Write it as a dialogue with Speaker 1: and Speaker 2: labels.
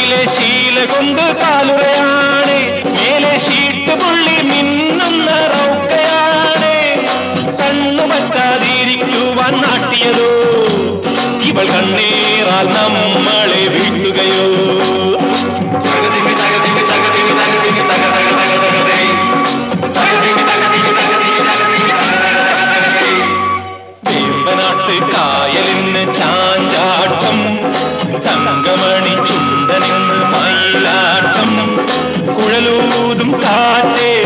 Speaker 1: കാലിലെ ശീല കൊണ്ട് കാലുറയാണ് മേലെ ഷീട്ട് പുള്ളി മിന്നുന്ന റൗക്കയാണ് കണ്ണു പറ്റാതിരിക്കുവാൻ നാട്ടിയതോ ഇവൾ കണ്ണീറാൽ നമ്മളെ വീട്ടുകയോ
Speaker 2: തകതിമി തകതിമി തകതിമി തകതിമി തക തക തക തകതൈ തകതിമി തകതിമി തകതിമി തകതിമി തക തക തക തകതൈ
Speaker 1: വേമ്പനാട്ട് കായലിന് ചാഞ്ചാട്ടം തങ്കമണി ചുണ്ടനെന്ന് മയിലാട്ടം കുഴലൂതും കാറ്റേ